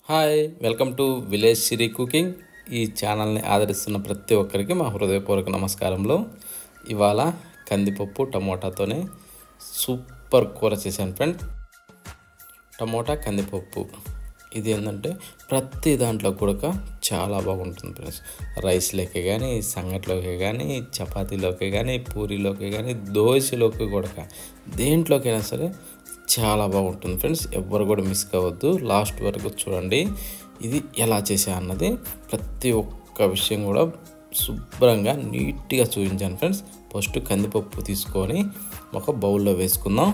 hi welcome to village Siri cooking ఈ ఛానల్ని ఆదరిస్తున్న ప్రతి ఒక్కరికి మా హృదయపూర్వక నమస్కారంలో ఇవాళ కందిపప్పు టమోటాతోనే సూపర్ కూర చేశాను ఫ్రెండ్ టమోటా కందిపప్పు ఇది ఏంటంటే ప్రతి దాంట్లో కూడా చాలా బాగుంటుంది ఫ్రెండ్స్ రైస్లోకి కానీ సంగట్లోకి కానీ చపాతీలోకి కానీ పూరీలోకి కానీ దోశలోకి కూడా దేంట్లోకైనా సరే చాలా బాగుంటుంది ఫ్రెండ్స్ ఎవ్వరు కూడా మిస్ కావద్దు లాస్ట్ వరకు చూడండి ఇది ఎలా చేసా అన్నది ప్రతి ఒక్క విషయం కూడా శుభ్రంగా నీట్గా చూపించాను ఫ్రెండ్స్ ఫస్ట్ కందిపప్పు తీసుకొని ఒక బౌల్లో వేసుకుందాం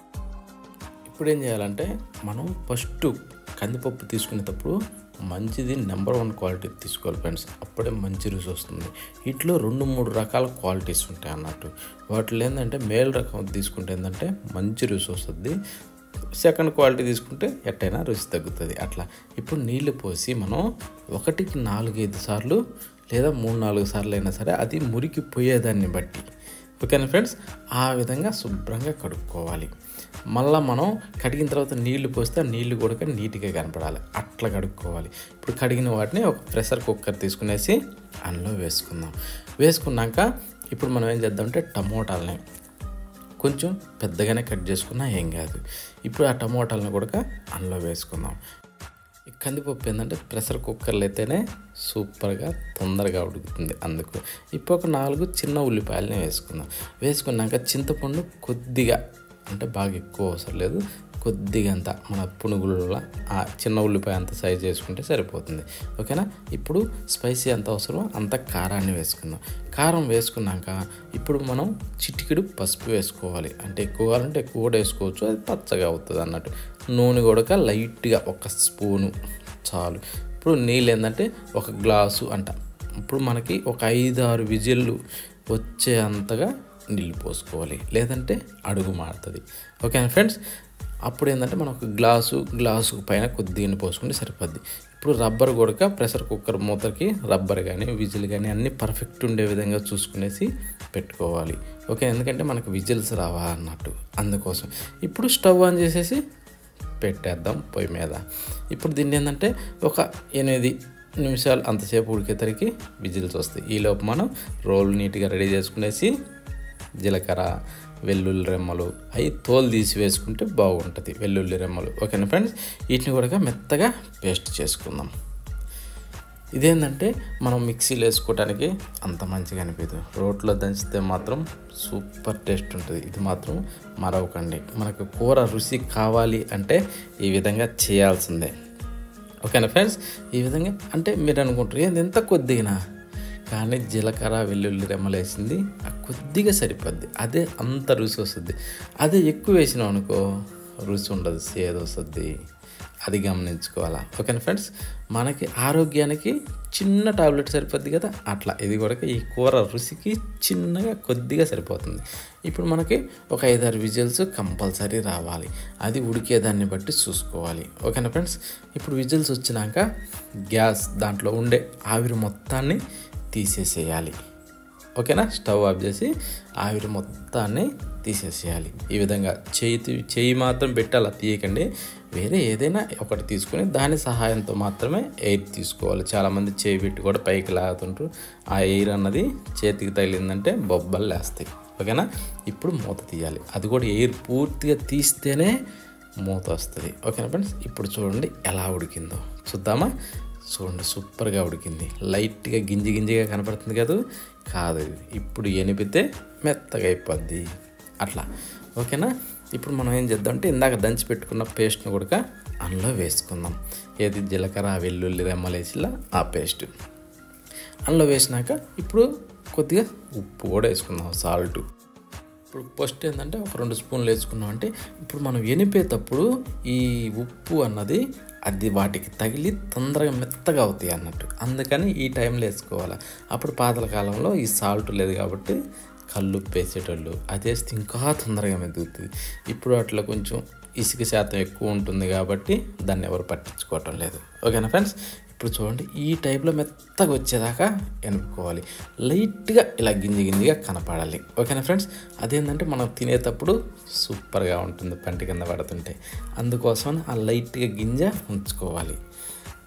ఇప్పుడు ఏం చేయాలంటే మనం ఫస్ట్ కందిపప్పు తీసుకునేటప్పుడు మంచిది నెంబర్ వన్ క్వాలిటీ తీసుకోవాలి ఫ్రెండ్స్ అప్పుడే మంచి రుచి వస్తుంది వీటిలో రెండు మూడు రకాల క్వాలిటీస్ ఉంటాయి అన్నట్టు వాటిలో ఏంటంటే మేల్ రకం తీసుకుంటే ఏంటంటే మంచి రుచి వస్తుంది సెకండ్ క్వాలిటీ తీసుకుంటే ఎట్టయినా రుచి తగ్గుతుంది అట్లా ఇప్పుడు నీళ్లు పోసి మనం ఒకటికి నాలుగైదు సార్లు లేదా మూడు నాలుగు సార్లు అయినా సరే అది మురికి పోయేదాన్ని బట్టి ఓకేనా ఫ్రెండ్స్ ఆ విధంగా శుభ్రంగా కడుక్కోవాలి మళ్ళీ మనం కడిగిన తర్వాత నీళ్లు పోస్తే నీళ్లు కూడా నీట్గా కనపడాలి అట్లా కడుక్కోవాలి ఇప్పుడు కడిగిన వాటిని ఒక ప్రెషర్ కుక్కర్ తీసుకునేసి అందులో వేసుకుందాం వేసుకున్నాక ఇప్పుడు మనం ఏం చేద్దామంటే టమోటాలని కొంచెం పెద్దగానే కట్ చేసుకున్నా ఏం కాదు ఇప్పుడు ఆ టమోటాలను కూడా అందులో వేసుకుందాం ఈ కందిపప్పు ఏంటంటే ప్రెషర్ కుక్కర్లు అయితేనే సూపర్గా తొందరగా ఉడుకుతుంది అందుకు ఇప్పుడు ఒక నాలుగు చిన్న ఉల్లిపాయలని వేసుకుందాం వేసుకున్నాక చింతపండు కొద్దిగా అంటే బాగా ఎక్కువ అవసరం లేదు కొద్దిగా అంత మన పునుగుల ఆ చిన్న ఉల్లిపాయ అంత సైజ్ చేసుకుంటే సరిపోతుంది ఓకేనా ఇప్పుడు స్పైసీ ఎంత అవసరమో అంత కారాన్ని వేసుకుందాం కారం వేసుకున్నాక ఇప్పుడు మనం చిటికెడు పసుపు వేసుకోవాలి అంటే ఎక్కువ కావాలంటే ఎక్కువ కూడా వేసుకోవచ్చు అది పచ్చగా అవుతుంది అన్నట్టు నూనె కూడా లైట్గా ఒక స్పూను చాలు ఇప్పుడు నీళ్ళు ఏంటంటే ఒక గ్లాసు అంట ఇప్పుడు మనకి ఒక ఐదు ఆరు విజిల్లు వచ్చే అంతగా నీళ్ళు పోసుకోవాలి లేదంటే అడుగు మారుతుంది ఓకేనా ఫ్రెండ్స్ అప్పుడు ఏంటంటే మనం ఒక గ్లాసు గ్లాసు పైన కొద్దిగా పోసుకుంటే సరిపోద్ది ఇప్పుడు రబ్బర్ కూడా ప్రెషర్ కుక్కర్ మూతకి రబ్బర్ కానీ విజిల్ కానీ అన్నీ పర్ఫెక్ట్ ఉండే విధంగా చూసుకునేసి పెట్టుకోవాలి ఓకే ఎందుకంటే మనకు విజిల్స్ రావా అన్నట్టు అందుకోసం ఇప్పుడు స్టవ్ ఆన్ చేసేసి పెట్టేద్దాం పొయ్యి మీద ఇప్పుడు దీన్ని ఏంటంటే ఒక ఎనిమిది నిమిషాలు అంతసేపు ఉడికేసరికి విజిల్స్ వస్తాయి ఈలోపు మనం రోల్ నీట్గా రెడీ చేసుకునేసి జీలకర్ర వెల్లుల్లి రెమ్మలు అవి తోలు తీసి వేసుకుంటే బాగుంటుంది వెల్లుల్లి రెమ్మలు ఓకేనా ఫ్రెండ్స్ వీటిని కూడా మెత్తగా పేస్ట్ చేసుకుందాం ఇదేంటంటే మనం మిక్సీలో వేసుకోవడానికి అంత మంచిగా అనిపించదు రోట్లో దంచితే మాత్రం సూపర్ టేస్ట్ ఉంటుంది ఇది మాత్రం మరవకండి మనకు కూర రుచి కావాలి అంటే ఈ విధంగా చేయాల్సిందే ఓకేనా ఫ్రెండ్స్ ఈ విధంగా అంటే మీరు అనుకుంటారు ఏంది ఎంత కొద్దిగా కానీ జీలకర్ర వెల్లుల్లి రెమ్మలు వేసింది ఆ కొద్దిగా సరిపోద్ది అదే అంత రుచి వస్తుంది అదే ఎక్కువ వేసినాం అనుకో రుచి ఉండదు సేద వస్తుంది అది గమనించుకోవాలా ఓకేనా ఫ్రెండ్స్ మనకి ఆరోగ్యానికి చిన్న టాబ్లెట్ సరిపోద్ది కదా అట్లా ఇది కూడా ఈ కూర రుచికి చిన్నగా కొద్దిగా సరిపోతుంది ఇప్పుడు మనకి ఒక ఐదారు విజిల్స్ కంపల్సరీ రావాలి అది ఉడికేదాన్ని బట్టి చూసుకోవాలి ఓకేనా ఫ్రెండ్స్ ఇప్పుడు విజిల్స్ వచ్చినాక గ్యాస్ దాంట్లో ఉండే ఆవిరి మొత్తాన్ని తీసేసేయాలి ఓకేనా స్టవ్ ఆఫ్ చేసి ఆవిరి మొత్తాన్ని తీసేసేయాలి ఈ విధంగా చేయి చేయి మాత్రం పెట్టి అలా తీయకండి వేరే ఏదైనా ఒకటి తీసుకొని దాని సహాయంతో మాత్రమే ఎయిర్ తీసుకోవాలి చాలామంది చేయి పెట్టి కూడా పైకి లాగుతుంటారు ఆ ఎయిర్ అన్నది చేతికి తగిలిందంటే బొబ్బలు లేస్తాయి ఓకేనా ఇప్పుడు మూత తీయాలి అది కూడా ఎయిర్ పూర్తిగా తీస్తేనే మూత వస్తుంది ఓకేనా ఫ్రెండ్స్ ఇప్పుడు చూడండి ఎలా ఉడికిందో చూద్దామా చూడండి సూపర్గా ఉడికింది లైట్గా గింజి గింజిగా కనపడుతుంది కదా కాదు ఇప్పుడు ఎనిపితే మెత్తగా అయిపోద్ది అట్లా ఓకేనా ఇప్పుడు మనం ఏం చేద్దాం అంటే ఇందాక దంచి పెట్టుకున్న పేస్ట్ని కూడా అందులో వేసుకుందాం ఏది జీలకర్ర వెల్లుల్లి రెమ్మలేసిలా ఆ పేస్ట్ అందులో వేసినాక ఇప్పుడు కొద్దిగా ఉప్పు కూడా వేసుకుందాం సాల్ట్ ఇప్పుడు ఫస్ట్ ఏంటంటే ఒక రెండు స్పూన్లు వేసుకున్నాం అంటే ఇప్పుడు మనం ఎనిపేటప్పుడు ఈ ఉప్పు అన్నది అది వాటికి తగిలి తొందరగా మెత్తగా అవుతాయి అన్నట్టు అందుకని ఈ టైంలో వేసుకోవాలి అప్పుడు పాతల కాలంలో ఈ సాల్ట్ లేదు కాబట్టి కళ్ళు వేసేటోళ్ళు అది వేస్తే ఇంకా తొందరగా మెదుగుతుంది ఇప్పుడు అట్లా కొంచెం ఇసుక శాతం ఎక్కువ ఉంటుంది కాబట్టి దాన్ని ఎవరు పట్టించుకోవటం లేదు ఓకేనా ఫ్రెండ్స్ ఇప్పుడు చూడండి ఈ టైప్లో మెత్తగా వచ్చేదాకా ఎనుకోవాలి లైట్గా ఇలా గింజి గింజిగా కనపడాలి ఓకేనా ఫ్రెండ్స్ అదేంటంటే మనం తినేటప్పుడు సూపర్గా ఉంటుంది పంటి కింద పడుతుంటే అందుకోసం ఆ లైట్గా గింజ ఉంచుకోవాలి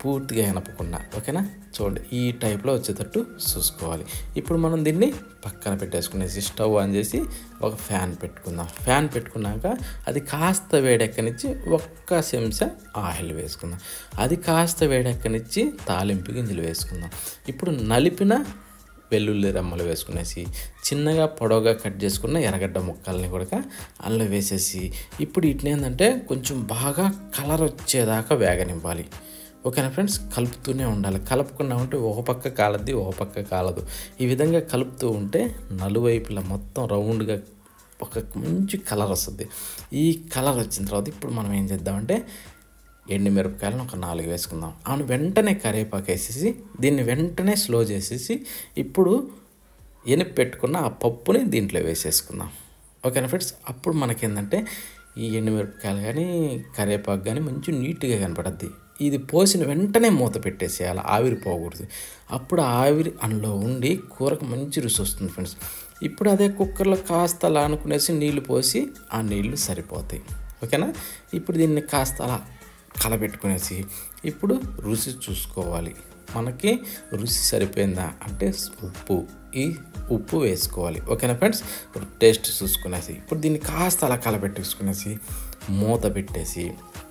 పూర్తిగా ఎనపకుండా ఓకేనా చూడండి ఈ టైప్లో వచ్చేటట్టు చూసుకోవాలి ఇప్పుడు మనం దీన్ని పక్కన పెట్టేసుకునేసి స్టవ్ ఆన్ చేసి ఒక ఫ్యాన్ పెట్టుకుందాం ఫ్యాన్ పెట్టుకున్నాక అది కాస్త వేడెక్కనిచ్చి ఒక్క చెంచా ఆయిల్ వేసుకుందాం అది కాస్త వేడెక్కనిచ్చి తాలింపు గింజలు వేసుకుందాం ఇప్పుడు నలిపిన వెల్లుల్లి రెమ్మలు వేసుకునేసి చిన్నగా పొడవుగా కట్ చేసుకున్న ఎర్రగడ్డ ముక్కల్ని కూడా అందులో వేసేసి ఇప్పుడు వీటిని ఏంటంటే కొంచెం బాగా కలర్ వచ్చేదాకా వేగనివ్వాలి ఓకేనా ఫ్రెండ్స్ కలుపుతూనే ఉండాలి కలుపుకున్నా ఉంటే ఒక పక్క కాలద్ది ఒక పక్క కాలదు ఈ విధంగా కలుపుతూ ఉంటే నలువైపులా మొత్తం రౌండ్గా ఒక మంచి కలర్ వస్తుంది ఈ కలర్ వచ్చిన తర్వాత ఇప్పుడు మనం ఏం చేద్దామంటే ఎండుమిరపకాయలను ఒక నాలుగు వేసుకుందాం అవును వెంటనే కరివేపాకు వేసేసి దీన్ని వెంటనే స్లో చేసేసి ఇప్పుడు ఎనిపి పెట్టుకున్న ఆ పప్పుని దీంట్లో వేసేసుకుందాం ఓకేనా ఫ్రెండ్స్ అప్పుడు మనకేంటంటే ఈ ఎండుమిరపకాయలు కానీ కరివేపాకు కానీ మంచి నీట్గా కనపడద్ది ఇది పోసిన వెంటనే మూత పెట్టేసేయాలి ఆవిరి పోకూడదు అప్పుడు ఆవిరి అందులో ఉండి కూరకు మంచి రుచి వస్తుంది ఫ్రెండ్స్ ఇప్పుడు అదే కుక్కర్లో కాస్త అలా అనుకునేసి నీళ్లు పోసి ఆ నీళ్లు సరిపోతాయి ఓకేనా ఇప్పుడు దీన్ని కాస్త అలా కలబెట్టుకునేసి ఇప్పుడు రుచి చూసుకోవాలి మనకి రుచి సరిపోయిందా అంటే ఉప్పు ఈ ఉప్పు వేసుకోవాలి ఓకేనా ఫ్రెండ్స్ టేస్ట్ చూసుకునేసి ఇప్పుడు దీన్ని కాస్త అలా కలబెట్టేసుకునేసి మూత పెట్టేసి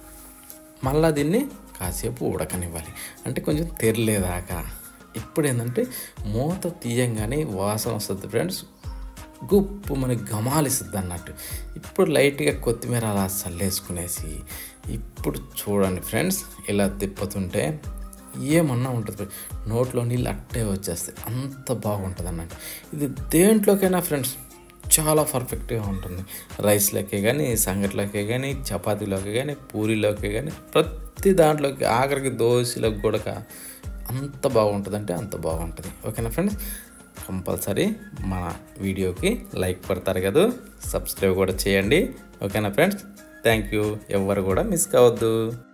మళ్ళీ దీన్ని కాసేపు ఉడకనివ్వాలి అంటే కొంచెం తెరలేదాకా ఇప్పుడు ఏంటంటే మూత తీయంగానే వాసన వస్తుంది ఫ్రెండ్స్ గుప్పు మనకి గమాలిస్తుంది అన్నట్టు ఇప్పుడు లైట్గా కొత్తిమీర అలా చల్లేసుకునేసి ఇప్పుడు చూడండి ఫ్రెండ్స్ ఇలా తిప్పుతుంటే ఏమన్నా ఉంటుంది నోట్లో నీళ్ళు అట్టే వచ్చేస్తాయి అంత బాగుంటుంది అన్నట్టు ఇది దేంట్లోకైనా ఫ్రెండ్స్ చాలా పర్ఫెక్ట్గా ఉంటుంది రైస్లోకే కానీ సంగట్లోకే కానీ చపాతీలోకి కానీ పూరీలోకి కానీ ప్రతి దాంట్లోకి ఆఖరికి దోశలకు కూడా అంత బాగుంటుంది అంటే అంత బాగుంటుంది ఓకేనా ఫ్రెండ్స్ కంపల్సరీ మన వీడియోకి లైక్ కొడతారు కదా సబ్స్క్రైబ్ కూడా చేయండి ఓకేనా ఫ్రెండ్స్ థ్యాంక్ యూ ఎవరు కూడా మిస్ కావద్దు